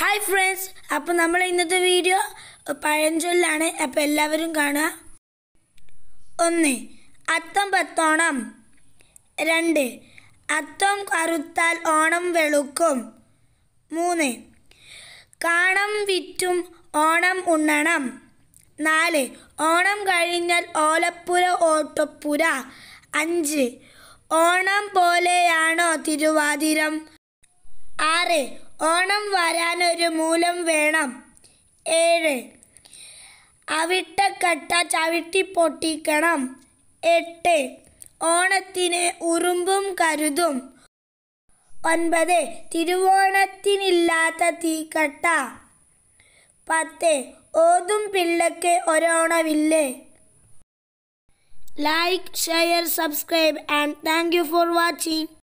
hi friends അപ്പോൾ നമ്മൾ ഇന്നത്തെ വീഡിയോ പഴഞ്ചൊല്ലാണ് അപ്പോൾ എല്ലാവരും കാണുക ഒന്ന് അത്തം പത്തോണം രണ്ട് അത്തം കറുത്താൽ ഓണം വെളുക്കും മൂന്ന് കാണം വിറ്റും ഓണം ഉണ്ണണം നാല് ഓണം കഴിഞ്ഞാൽ ഓലപ്പുര ഓട്ടപ്പുര അഞ്ച് ഓണം പോലെയാണോ തിരുവാതിരം ആറ് ഓണം വരാനൊരു മൂലം വേണം ഏഴ് അവിട്ടക്കട്ട ചവിട്ടി പൊട്ടിക്കണം എട്ട് ഓണത്തിന് ഉറുമ്പും കരുതും ഒൻപത് തിരുവോണത്തിനില്ലാത്ത തീക്കട്ട പത്ത് ഓതും പിള്ളക്ക് ഒരോണമില്ലേ like share subscribe and thank you for watching